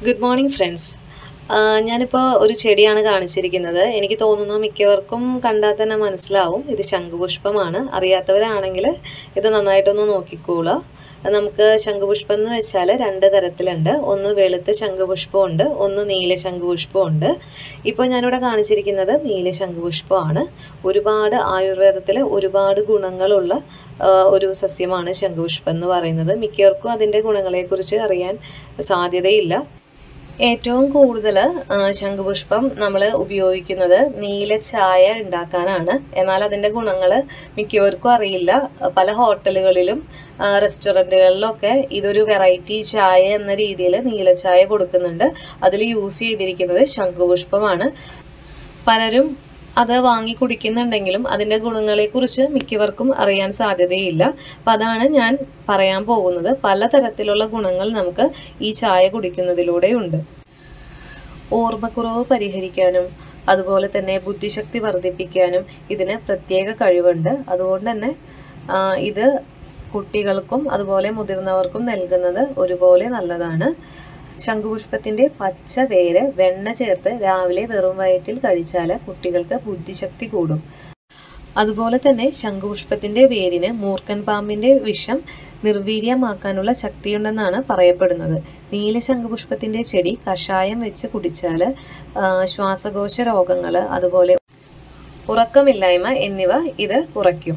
good morning friends ഞാനിപ്പോൾ ഒരു ചെടിയാണ് കാണിച്ചിരിക്കുന്നത് എനിക്ക് തോന്നുന്നു മിക്കവർക്കും കണ്ടാൽ തന്നെ മനസ്സിലാവും ഇത് ശംഖുപുഷ്പമാണ് അറിയാത്തവരാണെങ്കിൽ ഇത് നന്നായിട്ടൊന്ന് നോക്കിക്കോളുക നമുക്ക് ശംഖുപുഷ്പം എന്ന് വെച്ചാൽ രണ്ട് തരത്തിലുണ്ട് ഒന്ന് വെളുത്ത ശംഖുപുഷ്പമുണ്ട് ഒന്ന് നീല ശംഖുപുഷ്പമുണ്ട് ഇപ്പോൾ ഞാനിവിടെ കാണിച്ചിരിക്കുന്നത് നീല ശംഖുപുഷ്പമാണ് ഒരുപാട് ആയുർവേദത്തിൽ ഒരുപാട് ഗുണങ്ങളുള്ള ആ, ഒരു സസ്യമാണ് ശംഖുപുഷ്പം എന്ന് പറയുന്നത് മിക്കവർക്കും അതിൻ്റെ ഗുണങ്ങളെക്കുറിച്ച് അറിയാൻ സാധ്യതയില്ല ഏറ്റവും കൂടുതൽ ശംഖുപുഷ്പം നമ്മൾ ഉപയോഗിക്കുന്നത് നീല ചായ ഉണ്ടാക്കാനാണ് എന്നാൽ അതിൻ്റെ ഗുണങ്ങൾ മിക്കവർക്കും അറിയില്ല പല ഹോട്ടലുകളിലും ആ, റെസ്റ്റോറൻറ്റുകളിലൊക്കെ ഇതൊരു വെറൈറ്റി ചായ എന്ന രീതിയിൽ നീല ചായ കൊടുക്കുന്നുണ്ട് അതിൽ യൂസ് ചെയ്തിരിക്കുന്നത് ശംഖുപുഷ്പമാണ് പലരും അത് വാങ്ങി കുടിക്കുന്നുണ്ടെങ്കിലും അതിൻ്റെ ഗുണങ്ങളെക്കുറിച്ച് മിക്കവർക്കും അറിയാൻ സാധ്യതയില്ല അപ്പം അതാണ് ഞാൻ പറയാൻ പോകുന്നത് പലതരത്തിലുള്ള ഗുണങ്ങൾ നമുക്ക് ഈ ചായ കുടിക്കുന്നതിലൂടെയുണ്ട് ഓർമ്മക്കുറവ് പരിഹരിക്കാനും അതുപോലെ തന്നെ ബുദ്ധിശക്തി വർദ്ധിപ്പിക്കാനും ഇതിന് പ്രത്യേക കഴിവുണ്ട് അതുകൊണ്ട് തന്നെ ആ, ഇത് കുട്ടികൾക്കും അതുപോലെ മുതിർന്നവർക്കും നൽകുന്നത് ഒരുപോലെ നല്ലതാണ് ശംഖുപുഷ്പത്തിന്റെ പച്ച വേര് വെണ്ണ ചേർത്ത് രാവിലെ വെറും വയറ്റിൽ കഴിച്ചാൽ കുട്ടികൾക്ക് ബുദ്ധിശക്തി കൂടും അതുപോലെ തന്നെ ശംഖുപുഷ്പത്തിന്റെ വേരിന് മൂർക്കൻ പാമ്പിന്റെ വിഷം നിർവീര്യമാക്കാനുള്ള ശക്തിയുണ്ടെന്നാണ് പറയപ്പെടുന്നത് നീല ശംഖുപുഷ്പത്തിന്റെ ചെടി കഷായം വെച്ച് കുടിച്ചാൽ ശ്വാസകോശ രോഗങ്ങൾ അതുപോലെ ഉറക്കമില്ലായ്മ എന്നിവ ഇത് കുറയ്ക്കും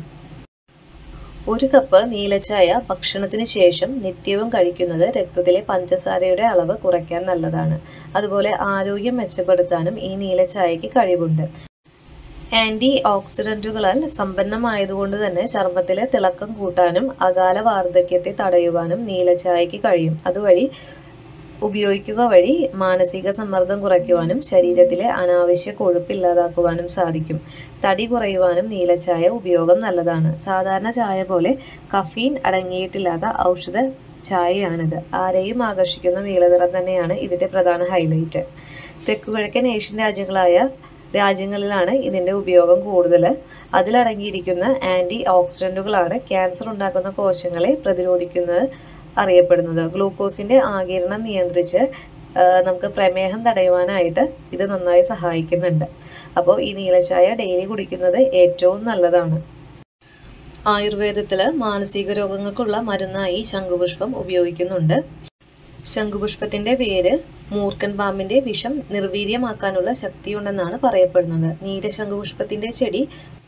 ഒരു കപ്പ് നീലച്ചായ ഭക്ഷണത്തിന് ശേഷം നിത്യവും കഴിക്കുന്നത് രക്തത്തിലെ പഞ്ചസാരയുടെ അളവ് കുറയ്ക്കാൻ നല്ലതാണ് അതുപോലെ ആരോഗ്യം മെച്ചപ്പെടുത്താനും ഈ നീലച്ചായയ്ക്ക് കഴിവുണ്ട് ആന്റി ഓക്സിഡന്റുകളാൽ സമ്പന്നമായതുകൊണ്ട് തന്നെ ചർമ്മത്തിലെ തിളക്കം കൂട്ടാനും അകാല വാർദ്ധക്യത്തെ തടയുവാനും നീലച്ചായയ്ക്ക് കഴിയും അതുവഴി ഉപയോഗിക്കുക വഴി മാനസിക സമ്മർദ്ദം കുറയ്ക്കുവാനും ശരീരത്തിലെ അനാവശ്യ കൊഴുപ്പ് ഇല്ലാതാക്കുവാനും സാധിക്കും തടി കുറയുവാനും നീലച്ചായ ഉപയോഗം നല്ലതാണ് സാധാരണ ചായ പോലെ കഫീൻ അടങ്ങിയിട്ടില്ലാത്ത ഔഷധ ചായയാണിത് ആരെയും ആകർഷിക്കുന്ന നീലനിറം തന്നെയാണ് ഇതിന്റെ പ്രധാന ഹൈലൈറ്റ് തെക്കുകിഴക്കൻ ഏഷ്യൻ രാജ്യങ്ങളായ രാജ്യങ്ങളിലാണ് ഇതിന്റെ ഉപയോഗം കൂടുതൽ അതിലടങ്ങിയിരിക്കുന്ന ആന്റി ഓക്സിഡന്റുകളാണ് ക്യാൻസർ ഉണ്ടാക്കുന്ന കോശങ്ങളെ പ്രതിരോധിക്കുന്നത് അറിയപ്പെടുന്നത് ഗ്ലൂക്കോസിന്റെ ആകിരണം നിയന്ത്രിച്ച് ആ, നമുക്ക് പ്രമേഹം തടയുവാനായിട്ട് ഇത് നന്നായി സഹായിക്കുന്നുണ്ട് അപ്പോൾ ഈ നീലച്ചായ ഡെയിലി കുടിക്കുന്നത് ഏറ്റവും നല്ലതാണ് ആയുർവേദത്തിൽ മാനസിക രോഗങ്ങൾക്കുള്ള മരുന്നായി ശംഖുപുഷ്പം ഉപയോഗിക്കുന്നുണ്ട് ശംഖുപുഷ്പത്തിന്റെ വേര് മൂർക്കൻ പാമ്പിന്റെ വിഷം നിർവീര്യമാക്കാനുള്ള ശക്തിയുണ്ടെന്നാണ് പറയപ്പെടുന്നത് നീല ശംഖുപുഷ്പത്തിന്റെ ചെടി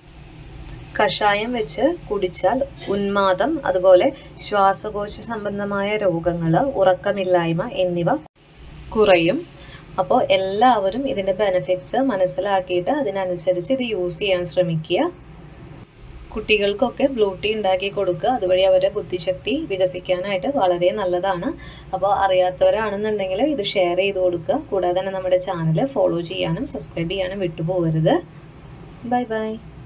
കഷായം വെച്ച് കുടിച്ചാൽ ഉന്മാദം അതുപോലെ ശ്വാസകോശ സംബന്ധമായ രോഗങ്ങൾ ഉറക്കമില്ലായ്മ എന്നിവ കുറയും അപ്പോൾ എല്ലാവരും ഇതിൻ്റെ ബെനിഫിറ്റ്സ് മനസ്സിലാക്കിയിട്ട് അതിനനുസരിച്ച് ഇത് യൂസ് ചെയ്യാൻ ശ്രമിക്കുക കുട്ടികൾക്കൊക്കെ ബ്ലൂ ടീ ഉണ്ടാക്കി കൊടുക്കുക അതുവഴി അവരുടെ ബുദ്ധിശക്തി വികസിക്കാനായിട്ട് വളരെ നല്ലതാണ് അപ്പോൾ അറിയാത്തവരാണെന്നുണ്ടെങ്കിൽ ഇത് ഷെയർ ചെയ്ത് കൊടുക്കുക കൂടാതെ തന്നെ നമ്മുടെ ചാനൽ ഫോളോ ചെയ്യാനും സബ്സ്ക്രൈബ് ചെയ്യാനും വിട്ടുപോകരുത് ബൈ ബൈ